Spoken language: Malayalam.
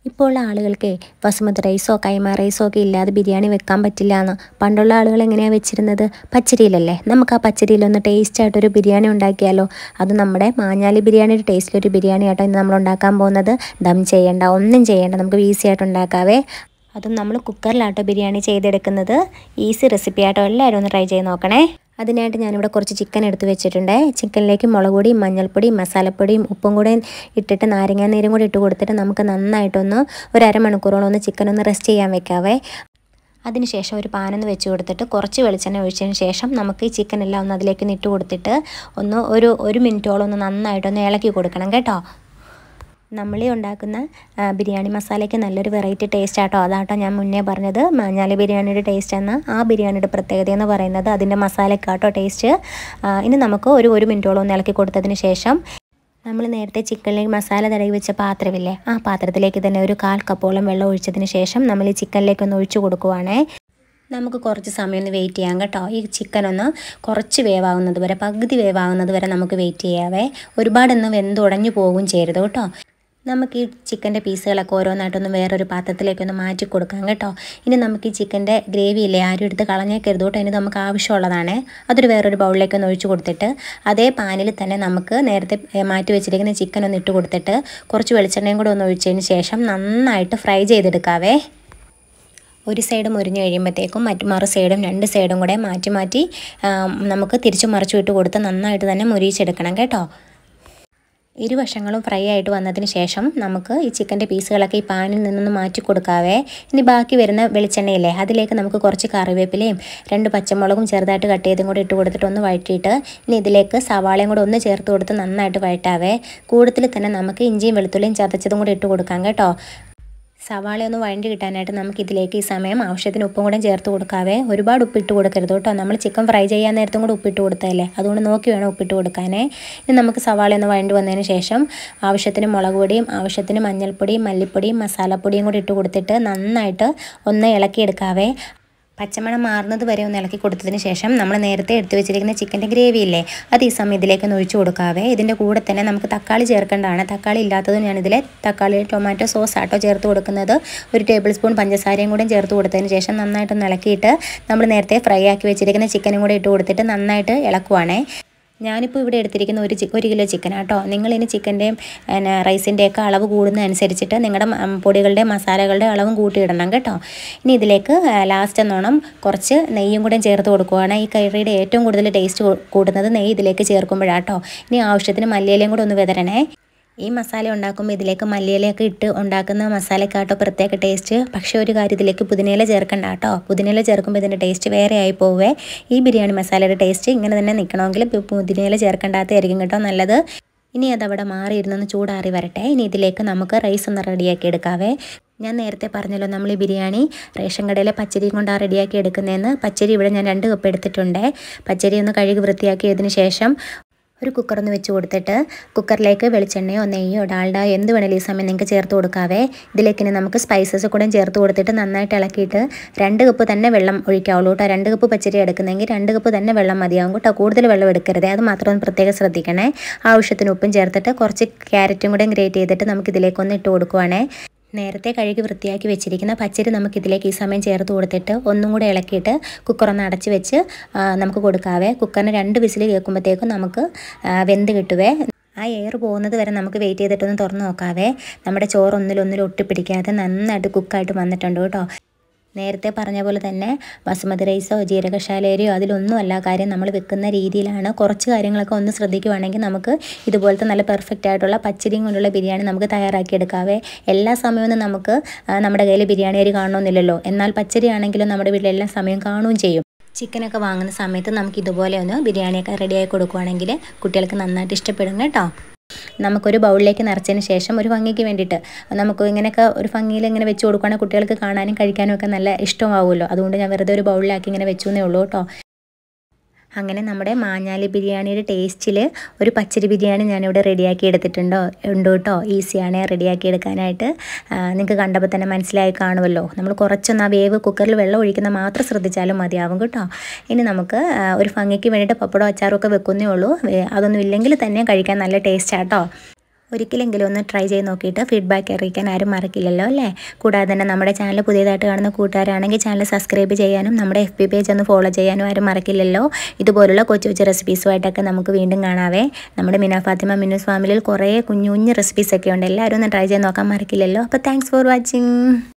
ഇപ്പോൾ ഉള്ള ആളുകൾക്ക് ബസുമതി റൈസോ കൈമ റൈസോ ഒക്കെ ഇല്ലാതെ ബിരിയാണി വെക്കാൻ പറ്റില്ല എന്ന് പണ്ടുള്ള ആളുകൾ എങ്ങനെയാണ് വെച്ചിരുന്നത് പച്ചരിയിലല്ലേ നമുക്ക് ആ പച്ചരിയിലൊന്ന് ടേസ്റ്റ് ആയിട്ടൊരു ബിരിയാണി ഉണ്ടാക്കിയാലോ അത് നമ്മുടെ മാഞ്ഞാലി ബിരിയാണിയുടെ ടേസ്റ്റിലൊരു ബിരിയാണി ആട്ടോ ഇന്ന് നമ്മൾ ഉണ്ടാക്കാൻ പോകുന്നത് ദം ചെയ്യേണ്ട ഒന്നും ചെയ്യേണ്ട നമുക്ക് ഈസി ആയിട്ട് ഉണ്ടാക്കാവേ അതും നമ്മൾ കുക്കറിലാട്ടോ ബിരിയാണി ചെയ്തെടുക്കുന്നത് ഈസി റെസിപ്പി ആട്ടോ എല്ലാവരും ഒന്ന് ട്രൈ ചെയ്ത് നോക്കണേ അതിനായിട്ട് ഞാനിവിടെ കുറച്ച് ചിക്കൻ എടുത്ത് വെച്ചിട്ടുണ്ട് ചിക്കനിലേക്ക് മുളക് പൊടിയും മഞ്ഞൾപ്പൊടിയും മസാലപ്പൊടിയും ഉപ്പും കൂടെ ഇട്ടിട്ട് നാരങ്ങാ നീരും കൂടി ഇട്ട് കൊടുത്തിട്ട് നമുക്ക് നന്നായിട്ടൊന്ന് ഒരു അരമണിക്കൂറോളം ഒന്ന് ചിക്കൻ ഒന്ന് റെസ്റ്റ് ചെയ്യാൻ വെക്കാവേ അതിനുശേഷം ഒരു പാനൊന്ന് വെച്ച് കൊടുത്തിട്ട് കുറച്ച് വെളിച്ചെണ്ണ ഒഴിച്ചതിന് ശേഷം നമുക്ക് ഈ ചിക്കൻ എല്ലാം ഒന്ന് അതിലേക്ക് ഇട്ട് കൊടുത്തിട്ട് ഒന്ന് ഒരു ഒരു മിനിറ്റോളം ഒന്ന് നന്നായിട്ടൊന്ന് ഇളക്കി കൊടുക്കണം കേട്ടോ നമ്മൾ ഈ ഉണ്ടാക്കുന്ന ആ, ബിരിയാണി മസാലയ്ക്ക് നല്ലൊരു വെറൈറ്റി ടേസ്റ്റ് ആട്ടോ അതാട്ടോ ഞാൻ മുന്നേ പറഞ്ഞത് മഞ്ഞാലി ബിരിയാണിയുടെ ടേസ്റ്റ് എന്ന ആ ബിരിയാണിയുടെ പ്രത്യേകത എന്ന് പറയുന്നത് അതിൻ്റെ മസാലയ്ക്കാട്ടോ ടേസ്റ്റ് ആ, ഇനി നമുക്ക് ഒരു ഒരു മിനിറ്റോളം ഒന്ന് ഇളക്കി കൊടുത്തതിന് ശേഷം നമ്മൾ നേരത്തെ ചിക്കനിലേക്ക് മസാല തടവി വെച്ച പാത്രമില്ലേ ആ പാത്രത്തിലേക്ക് തന്നെ ഒരു കാൽ കപ്പോളം വെള്ളം ഒഴിച്ചതിന് ശേഷം നമ്മൾ ഈ ചിക്കനിലേക്ക് ഒന്ന് ഒഴിച്ചു കൊടുക്കുവാണേ നമുക്ക് കുറച്ച് സമയം ഒന്ന് വെയിറ്റ് ചെയ്യാം കേട്ടോ ഈ ചിക്കൻ ഒന്ന് കുറച്ച് വേവാകുന്നത് വരെ പകുതി വേവാകുന്നത് വരെ നമുക്ക് വെയിറ്റ് ചെയ്യാവേ ഒരുപാടൊന്ന് വെന്തുടഞ്ഞു പോകും ചെയ്യരുത് കേട്ടോ നമുക്ക് ഈ ചിക്കൻ്റെ പീസുകളൊക്കെ ഓരോന്നായിട്ടൊന്ന് വേറൊരു പാത്രത്തിലേക്കൊന്ന് മാറ്റി കൊടുക്കാം കേട്ടോ ഇനി നമുക്ക് ഈ ചിക്കൻ്റെ ഗ്രേവി ഇല്ലേ ആരും എടുത്ത് കളഞ്ഞേക്കരുത് കേട്ടോ ഇനി നമുക്ക് ആവശ്യമുള്ളതാണ് അതൊരു വേറൊരു ബൗളിലേക്ക് ഒന്ന് ഒഴിച്ച് കൊടുത്തിട്ട് അതേ പാനിൽ തന്നെ നമുക്ക് നേരത്തെ ഏ, മാറ്റി വെച്ചിരിക്കുന്ന ചിക്കൻ ഒന്ന് ഇട്ട് കൊടുത്തിട്ട് കുറച്ച് വെളിച്ചെണ്ണയും കൂടെ ഒന്ന് ഒഴിച്ചതിന് ശേഷം നന്നായിട്ട് ഫ്രൈ ചെയ്തെടുക്കാവേ ഒരു സൈഡ് മുരിഞ്ഞ് കഴിയുമ്പോഴത്തേക്കും മറ്റു മറു സൈഡും രണ്ട് സൈഡും കൂടെ മാറ്റി മാറ്റി ആ, നമുക്ക് തിരിച്ചു മറിച്ചു ഇട്ട് കൊടുത്ത് നന്നായിട്ട് തന്നെ മുരിയിച്ചെടുക്കണം കേട്ടോ ഇരുവശങ്ങളും ഫ്രൈ ആയിട്ട് വന്നതിന് ശേഷം നമുക്ക് ഈ ചിക്കൻ്റെ പീസുകളൊക്കെ ഈ പാനിൽ നിന്നൊന്ന് മാറ്റി കൊടുക്കാവേ ഇനി ബാക്കി വരുന്ന വെളിച്ചെണ്ണയില്ലേ അതിലേക്ക് നമുക്ക് കുറച്ച് കറിവേപ്പിലയും രണ്ട് പച്ചമുളകും ചെറുതായിട്ട് കട്ട് ചെയ്തും കൂടി ഇട്ട് കൊടുത്തിട്ട് ഒന്ന് വഴറ്റിയിട്ട് ഇനി ഇതിലേക്ക് സവാളയും കൂടെ ഒന്ന് ചേർത്ത് കൊടുത്ത് നന്നായിട്ട് വഴറ്റാവേ കൂടുതൽ തന്നെ നമുക്ക് ഇഞ്ചിയും വെളുത്തുള്ളിയും ചതച്ചതും കൂടി ഇട്ട് കൊടുക്കാം കേട്ടോ സവാള ഒന്ന് വഴണ്ടി കിട്ടാനായിട്ട് നമുക്ക് ഇതിലേക്ക് ഈ സമയം ആവശ്യത്തിന് ഉപ്പും കൂടെ ചേർത്ത് കൊടുക്കാവേ ഒരുപാട് ഉപ്പിട്ട് കൊടുക്കരുത് കേട്ടോ നമ്മൾ ചിക്കൻ ഫ്രൈ ചെയ്യാൻ നേരത്തും കൂടെ ഉപ്പിട്ട് കൊടുത്തതല്ലേ അതുകൊണ്ട് നോക്കി വേണം ഉപ്പിട്ട് കൊടുക്കാനേ ഇനി നമുക്ക് സവാള ഒന്ന് വഴണ്ടി വന്നതിന് ശേഷം ആവശ്യത്തിന് മുളക് പൊടിയും ആവശ്യത്തിന് മഞ്ഞൾപ്പൊടിയും മല്ലിപ്പൊടിയും മസാലപ്പൊടിയും കൂടി ഇട്ട് കൊടുത്തിട്ട് നന്നായിട്ട് ഒന്ന് ഇളക്കിയെടുക്കാവേ പച്ചമണം മാറുന്നത് വരെ ഒന്ന് ഇളക്കി കൊടുത്തതിന് ശേഷം നമ്മൾ നേരത്തെ എടുത്തു വെച്ചിരിക്കുന്ന ചിക്കൻ്റെ ഗ്രേവി ഇല്ലേ അത് ഈ സമയം ഇതിലേക്ക് ഒന്ന് ഒഴിച്ചു കൊടുക്കാവേ ഇതിൻ്റെ കൂടെ തന്നെ നമുക്ക് തക്കാളി ചേർക്കേണ്ടതാണ് തക്കാളി ഇല്ലാത്തത് ഞാനിതിൽ തക്കാളി ടൊമാറ്റോ സോസ് ആട്ടോ ചേർത്ത് കൊടുക്കുന്നത് ഒരു ടേബിൾ സ്പൂൺ പഞ്ചസാരയും കൂടെ ചേർത്ത് കൊടുത്തതിന് ശേഷം നന്നായിട്ടൊന്ന് ഇളക്കിയിട്ട് നമ്മൾ നേരത്തെ ഫ്രൈ ആക്കി വെച്ചിരിക്കുന്ന ചിക്കനും കൂടെ ഇട്ട് കൊടുത്തിട്ട് നന്നായിട്ട് ഇളക്കുവാണേ ഞാനിപ്പോൾ ഇവിടെ എടുത്തിരിക്കുന്ന ഒരു ചി ഒരു കിലോ ചിക്കൻ ആട്ടോ നിങ്ങളിനി ചിക്കൻ്റെയും പിന്നെ റൈസിൻ്റെയൊക്കെ അളവ് കൂടുന്നതനുസരിച്ചിട്ട് നിങ്ങളുടെ മ- പൊടികളുടെ മസാലകളുടെ അളവും കൂട്ടിയിടണം കേട്ടോ ഇനി ഇതിലേക്ക് ലാസ്റ്റ് എന്നോണം കുറച്ച് നെയ്യും കൂടെ ചേർത്ത് കൊടുക്കുവാണ് ഈ കറിയുടെ ഏറ്റവും കൂടുതൽ ടേസ്റ്റ് കൂടുന്നത് നെയ്യ് ഇതിലേക്ക് ചേർക്കുമ്പോഴാട്ടോ ഇനി ആവശ്യത്തിന് മല്ലിയിലയും കൂടെ ഒന്ന് വിതരണേ ഈ മസാല ഉണ്ടാക്കുമ്പോൾ ഇതിലേക്ക് മല്ലിയിലയൊക്കെ ഇട്ട് ഉണ്ടാക്കുന്ന മസാലക്കാട്ടോ പ്രത്യേക ടേസ്റ്റ് പക്ഷേ ഒരു കാര്യം ഇതിലേക്ക് പുതിനയില ചേർക്കണ്ട കേട്ടോ പുതിനയില ചേർക്കുമ്പോൾ ഇതിൻ്റെ ടേസ്റ്റ് വേറെ ആയി പോവേ ഈ ബിരിയാണി മസാലയുടെ ടേസ്റ്റ് ഇങ്ങനെ തന്നെ നിൽക്കണമെങ്കിൽ പു- പുതിനയില ചേർക്കേണ്ടാത്തതായിരിക്കും കേട്ടോ നല്ലത് ഇനി അതവിടെ മാറിയിരുന്നൊന്ന് ചൂടാറി വരട്ടെ ഇനി ഇതിലേക്ക് നമുക്ക് റൈസ് ഒന്ന് റെഡിയാക്കി എടുക്കാവേ ഞാൻ നേരത്തെ പറഞ്ഞല്ലോ നമ്മൾ ഈ ബിരിയാണി റേഷൻ കടയിലെ പച്ചരിയും കൊണ്ടാണ് റെഡിയാക്കി എടുക്കുന്നതെന്ന് പച്ചരി ഇവിടെ ഞാൻ രണ്ട് കപ്പ് എടുത്തിട്ടുണ്ട് പച്ചരി ഒന്ന് കഴുകി വൃത്തിയാക്കിയതിന് ശേഷം ഒരു കുക്കർ ഒന്ന് വെച്ച് കൊടുത്തിട്ട് കുക്കറിലേക്ക് വെളിച്ചെണ്ണയോ നെയ്യോ ഡാൽഡയോ എന്ത് വേണേലും ഈ സമയം നിങ്ങൾക്ക് ചേർത്ത് കൊടുക്കാവേ ഇതിലേക്ക് ഇനി നമുക്ക് സ്പൈസസ് കൂടെ ചേർത്ത് കൊടുത്തിട്ട് നന്നായിട്ട് ഇളക്കിയിട്ട് രണ്ട് കപ്പ് തന്നെ വെള്ളം ഒഴിക്കാവുള്ളൂ കേട്ടോ രണ്ട് കപ്പ് പച്ചരി എടുക്കുന്നെങ്കിൽ രണ്ട് കപ്പ് തന്നെ വെള്ളം മതിയാവും കേട്ടോ കൂടുതൽ വെള്ളം എടുക്കരുത് അത് മാത്രം ഒന്ന് പ്രത്യേകം ശ്രദ്ധിക്കണേ ആവശ്യത്തിന് ഉപ്പും ചേർത്തിട്ട് കുറച്ച് ക്യാരറ്റും കൂടെ ഗ്രേറ്റ് ചെയ്തിട്ട് നമുക്ക് ഇതിലേക്കൊന്ന് ഇട്ട് കൊടുക്കുവാണേ നേരത്തെ കഴുകി വൃത്തിയാക്കി വെച്ചിരിക്കുന്ന പച്ചരി നമുക്ക് ഇതിലേക്ക് ഈ സമയം ചേർത്ത് കൊടുത്തിട്ട് ഒന്നും കൂടെ ഇളക്കിയിട്ട് കുക്കർ ഒന്ന് അടച്ച് വെച്ച് ആ, നമുക്ക് കൊടുക്കാവേ കുക്കറിന് രണ്ട് വിസിൽ കേൾക്കുമ്പോഴത്തേക്കും നമുക്ക് ആ, വെന്ത് കിട്ടുവേ ആ എയർ പോകുന്നത് വരെ നമുക്ക് വെയിറ്റ് ചെയ്തിട്ടൊന്ന് തുറന്ന് നോക്കാവേ നമ്മുടെ ചോറ് ഒന്നിലൊന്നിലും ഒട്ടിപ്പിടിക്കാതെ നന്നായിട്ട് കുക്കായിട്ട് വന്നിട്ടുണ്ട് കേട്ടോ നേരത്തെ പറഞ്ഞ പോലെ തന്നെ ബസുമതി റൈസോ ജീരകശാലയരിയോ അതിലൊന്നും അല്ല കാര്യം നമ്മൾ വെക്കുന്ന രീതിയിലാണ് കുറച്ച് കാര്യങ്ങളൊക്കെ ഒന്ന് ശ്രദ്ധിക്കുവാണെങ്കിൽ നമുക്ക് ഇതുപോലത്തെ നല്ല പെർഫെക്റ്റ് ആയിട്ടുള്ള പച്ചരിയും കൊണ്ടുള്ള ബിരിയാണി നമുക്ക് തയ്യാറാക്കിയെടുക്കാവേ എല്ലാ സമയവും നമുക്ക് ആ, നമ്മുടെ കയ്യിൽ ബിരിയാണി അരി കാണണമെന്നില്ലല്ലോ എന്നാൽ പച്ചരി ആണെങ്കിലും നമ്മുടെ വീട്ടിൽ എല്ലാ സമയം കാണുകയും ചെയ്യും ചിക്കനൊക്കെ വാങ്ങുന്ന സമയത്ത് നമുക്ക് ഇതുപോലെ ഒന്ന് ബിരിയാണിയൊക്കെ റെഡിയാക്കി കൊടുക്കുവാണെങ്കിൽ കുട്ടികൾക്ക് നന്നായിട്ട് ഇഷ്ടപ്പെടും കേട്ടോ നമുക്കൊരു ബൗളിലേക്ക് നിറച്ചതിന് ശേഷം ഒരു ഭംഗിക്ക് വേണ്ടിയിട്ട് നമുക്ക് ഇങ്ങനെയൊക്കെ ഒരു ഭംഗിയിൽ ഇങ്ങനെ വെച്ച് കൊടുക്കുകയാണെങ്കിൽ കുട്ടികൾക്ക് കാണാനും കഴിക്കാനും ഒക്കെ നല്ല ഇഷ്ടമാവുമല്ലോ അതുകൊണ്ട് ഞാൻ വെറുതെ ഒരു ബൗളിലാക്കി ഇങ്ങനെ വെച്ചു എന്നേ ഉള്ളൂ കേട്ടോ അങ്ങനെ നമ്മുടെ മാഞ്ഞാലി ബിരിയാണിയുടെ ടേസ്റ്റിൽ ഒരു പച്ചരി ബിരിയാണി ഞാനിവിടെ റെഡിയാക്കി എടുത്തിട്ടുണ്ടോ ഉണ്ട് കേട്ടോ ഈസിയാണ് റെഡിയാക്കി എടുക്കാനായിട്ട് നിങ്ങൾക്ക് കണ്ടപ്പോൾ തന്നെ മനസ്സിലായി കാണുമല്ലോ നമ്മൾ കുറച്ചൊന്ന് ആ വേവ് കുക്കറിൽ വെള്ളം ഒഴിക്കുന്ന മാത്രം ശ്രദ്ധിച്ചാലും മതിയാവും കേട്ടോ ഇനി നമുക്ക് ആ, ഒരു ഭംഗിക്ക് വേണ്ടിയിട്ട് പപ്പടം അച്ചാറും ഒക്കെ വെക്കുന്നേ ഉള്ളൂ വേ- അതൊന്നും ഇല്ലെങ്കിൽ തന്നെ കഴിക്കാൻ നല്ല ടേസ്റ്റാട്ടോ ഒരിക്കലെങ്കിലും ഒന്ന് ട്രൈ ചെയ്ത് നോക്കിയിട്ട് ഫീഡ്ബാക്ക് അറിയിക്കാൻ ആരും മറക്കില്ലല്ലോ അല്ലേ കൂടാതെ തന്നെ നമ്മുടെ ചാനൽ പുതിയതായിട്ട് കാണുന്ന കൂട്ടുകാരാണെങ്കിൽ ചാനൽ സബ്സ്ക്രൈബ് ചെയ്യാനും നമ്മുടെ എഫ് ബി പേജ് ഒന്ന് ഫോളോ ചെയ്യാനും ആരും മറക്കില്ലല്ലോ ഇതുപോലുള്ള കൊച്ചു കൊച്ചു റെസിപ്പീസുമായിട്ടൊക്കെ നമുക്ക് വീണ്ടും കാണാവേ നമ്മുടെ മിന ഫാത്തിമ മിന്നൂസ് ഫാമിലിയിൽ കുറേ കുഞ്ഞു കുഞ്ഞു റെസിപ്പീസൊക്കെ ഉണ്ട് എല്ലാവരും ഒന്ന് ട്രൈ ചെയ്ത് നോക്കാൻ മറക്കില്ലല്ലോ അപ്പോൾ താങ്ക്സ് ഫോർ വാച്ചിങ്